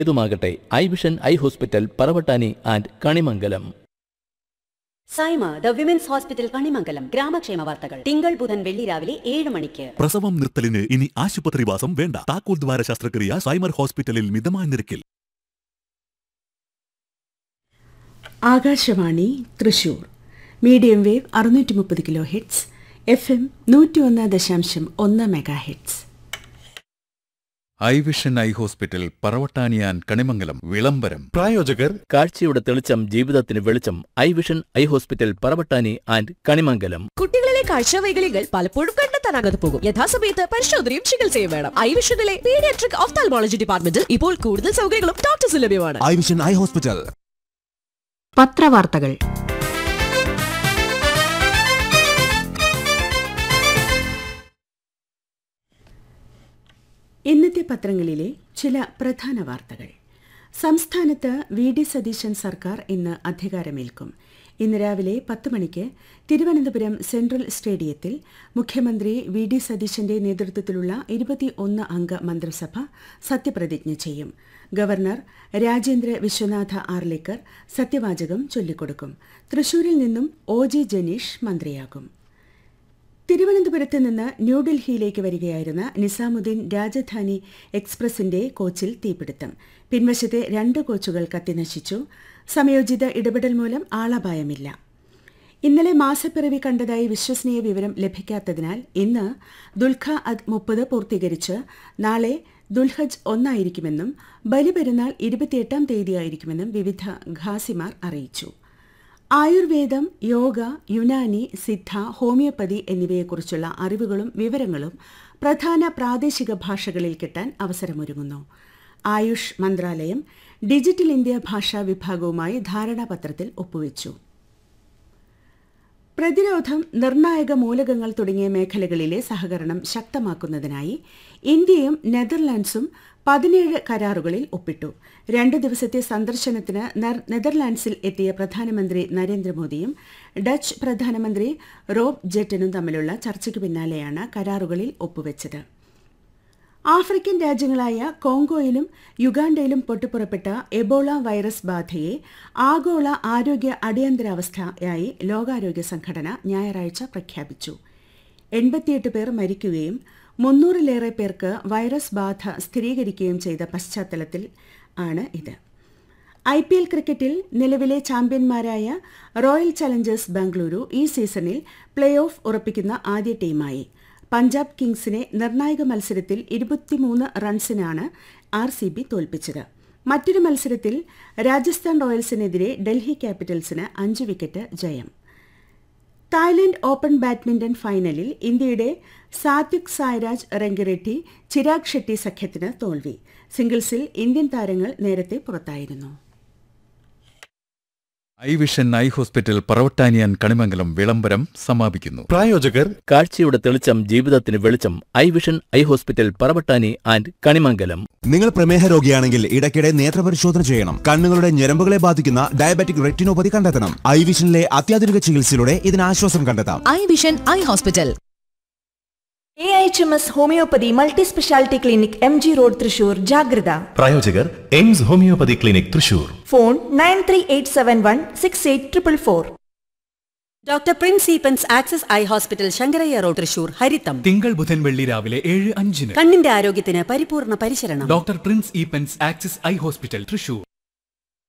ഇതുമാകട്ടെ eye vision eye hospital Paravattani and Kanimangalam Saima the women's hospital Kanimangalam ഗ്രാമക്ഷേമ വാർത്തകൾ തിങ്കൾ ബുധൻ വെള്ളി രാവിലെ ഏഴ് മണിക്ക് പ്രസവം നിർത്തലിന് ഇനി ആശുപത്രിവാസം വേണ്ട താക്കോൽ ദ്വാര ശസ്ത്രക്രിയ സൈമർ ഹോസ്പിറ്റലിൽ മിതമായ നിരക്കിൽ ആകാശവാണി തൃശൂർ മീഡിയം വേവ് അറുന്നൂറ്റി മുപ്പത് കിലോ ഹെഡ്സ് എഫ് എം നൂറ്റി ഒന്ന് ദശാംശം ഒന്ന് mega heads eye vision eye hospital പറവട്ടാനിയാൻ കണിമംഗലം വിളംബരം പ്രായോജകർ കാഴ്ചയുടെ തെളിച്ചം ജീവിതത്തിന് വെളിച്ചം eye vision eye hospital Paravattani and Kanimangalam കുട്ടികളിലെ കാഴ്ചവൈകല്യങ്ങൾ പലപ്പോഴും കണ്ടെത്താനാകാതെ പോകും യഥാസമയത്ത് പരിശോധനയും ചികിത്സയും വേണം ഐവിഷനിലെ പീഡിയാട്രിക് ഓഫ്താൽമോളജി ഡിപ്പാർട്ട്മെന്റിൽ ഇപ്പോൾ കൂടുതൽ സൗകര്യങ്ങളും ഡോക്ടേഴ്സ് ലഭ്യമാണ് ഐ വിഷൻ ഐ ഹോസ്പിറ്റൽ പത്രവാർത്തകൾ ഇന്നത്തെ പത്രങ്ങളിലെ ചില പ്രധാന വാർത്തകൾ സംസ്ഥാനത്ത് വി ഡി സതീശൻ സർക്കാർ ഇന്ന് അധികാരമേൽക്കും ഇന്ന് രാവിലെ പത്ത് മണിക്ക് തിരുവനന്തപുരം സെൻട്രൽ സ്റ്റേഡിയത്തിൽ മുഖ്യമന്ത്രി വി ഡി സതീശന്റെ നേതൃത്വത്തിലുള്ള ഇരുപത്തി ഒന്ന് അംഗ മന്ത്രിസഭ സത്യപ്രതിജ്ഞ ചെയ്യും ഗവർണർ രാജേന്ദ്ര വിശ്വനാഥ ആർലേക്കർ സത്യവാചകം ചൊല്ലിക്കൊടുക്കും തൃശൂരിൽ നിന്നും ഒ ജി ജനീഷ് മന്ത്രിയാകും തിരുവനന്തപുരത്ത് നിന്ന് ന്യൂഡൽഹിയിലേക്ക് വരികയായിരുന്ന നിസാമുദ്ദീൻ രാജധാനി എക്സ്പ്രസിന്റെ കോച്ചിൽ തീപിടുത്തം പിൻവശത്തെ രണ്ട് കോച്ചുകൾ കത്തിനശിച്ചു സമയോചിത ഇടപെടൽ മൂലം ആളപായമില്ല ഇന്നലെ മാസപ്പിറവി കണ്ടതായി വിശ്വസനീയ വിവരം ലഭിക്കാത്തതിനാൽ ഇന്ന് ദുൽഖ അദ് മുപ്പത് പൂർത്തീകരിച്ച് നാളെ ദുൽഹജ് ഒന്നായിരിക്കുമെന്നും ബലിപെരുന്നാൾ ഇരുപത്തിയെട്ടാം തീയതിയായിരിക്കുമെന്നും വിവിധ ഖാസിമാർ അറിയിച്ചു ആയുർവേദം യോഗ യുനാനി സിദ്ധ ഹോമിയോപ്പതി എന്നിവയെക്കുറിച്ചുള്ള അറിവുകളും വിവരങ്ങളും പ്രധാന പ്രാദേശിക ഭാഷകളിൽ കിട്ടാൻ അവസരമൊരുങ്ങുന്നു ആയുഷ് മന്ത്രാലയം ഡിജിറ്റൽ ഇന്ത്യ ഭാഷാ വിഭാഗവുമായി ധാരണാപത്രത്തിൽ ഒപ്പുവെച്ചു പ്രതിരോധം നിർണായക മൂലകങ്ങൾ തുടങ്ങിയ മേഖലകളിലെ സഹകരണം ശക്തമാക്കുന്നതിനായി ഇന്ത്യയും നെതർലാൻഡ്സും പതിനേഴ് കരാറുകളിൽ ഒപ്പിട്ടു രണ്ടു ദിവസത്തെ സന്ദർശനത്തിന് നെർ- നെതർലാൻഡ്സിൽ എത്തിയ പ്രധാനമന്ത്രി നരേന്ദ്രമോദിയും ഡച്ച് പ്രധാനമന്ത്രി റോബ് ജെറ്റനും തമ്മിലുള്ള ചർച്ചയ്ക്ക് പിന്നാലെയാണ് കരാറുകളിൽ ഒപ്പുവെച്ചത് ആഫ്രിക്കൻ രാജ്യങ്ങളായ കോങ്കോയിലും യുഗാണ്ടയിലും പൊട്ടിപ്പുറപ്പെട്ട എബോള വൈറസ് ബാധയെ ആഗോള ആരോഗ്യ അടിയന്തരാവസ്ഥയായി ലോകാരോഗ്യ സംഘടന ഞായറാഴ്ച പ്രഖ്യാപിച്ചു എൺപത്തിയെട്ട് പേർ മരിക്കുകയും മുന്നൂറിലേറെ പേർക്ക് വൈറസ് ബാധ സ്ഥിരീകരിക്കുകയും ചെയ്ത പശ്ചാത്തലത്തിൽ ആണ് ഇത് ഐ പി എൽ ക്രിക്കറ്റിൽ നിലവിലെ ചാമ്പ്യന്മാരായ റോയൽ ചലഞ്ചേഴ്സ് ബാംഗ്ലൂരു ഈ സീസണിൽ പ്ലേ ഓഫ് ഉറപ്പിക്കുന്ന ആദ്യ ടീമായി പഞ്ചാബ് കിങ്സിനെ നിർണായക മത്സരത്തിൽ ഇരുപത്തിമൂന്ന് റൺസിനാണ് ആർ സി ബി തോൽപ്പിച്ചത് മറ്റൊരു മത്സരത്തിൽ രാജസ്ഥാൻ റോയൽസിനെതിരെ ഡൽഹി ക്യാപിറ്റൽസിന് അഞ്ച് വിക്കറ്റ് ജയം തായ്ലൻഡ് ഓപ്പൺ ബാഡ്മിന്റൺ ഫൈനലിൽ ഇന്ത്യയുടെ സാത്വിക് സായ്രാജ് റെങ്കിറെഡ്ഡി ചിരാഗ് ഷെട്ടി സഖ്യത്തിന് തോൽവി സിംഗിൾസിൽ ഇന്ത്യൻ താരങ്ങൾ നേരത്തെ പുറത്തായിരുന്നു ഐ വിഷൻ ഐ ഹോസ്പിറ്റൽ പറവട്ടാനിയാൻ കണിമംഗലം വിളംബരം സമാപിക്കുന്നു പ്രായോജകർ കാഴ്ചയുടെ തെളിച്ചം ജീവിതത്തിന് വെളിച്ചം eye vision eye hospital Paravattani and Kanimangalam നിങ്ങൾ പ്രമേഹ രോഗിയാണെങ്കിൽ ഇടയ്ക്കിടെ നേത്രപരിശോധന ചെയ്യണം കണ്ണുകളുടെ ഞരമ്പുകളെ ബാധിക്കുന്ന ഡയബറ്റിക് റെറ്റിനോപ്പതി കണ്ടെത്തണം ഐ വിഷനിലെ അത്യാധുനിക ചികിത്സയിലൂടെ ഇതിന് ആശ്വാസം കണ്ടെത്താം eye vision eye hospital A H M S homoeopathy multi speciality clinic M G road Thrissur ജാഗ്രത പ്രായോജകർ Aims homoeopathy clinic Thrissur phone nine three eight seven one six eight triple four doctor Prince Eapen's access eye hospital Sankaraiah road Thrissur ഹരിത്തം തിങ്കൾ ബുധൻ വെള്ളി രാവിലെ ഏഴ് അഞ്ചിന് കണ്ണിന്റെ ആരോഗ്യത്തിന് പരിപൂർണ പരിശരണം doctor Prince Eapen's access eye hospital Thrissur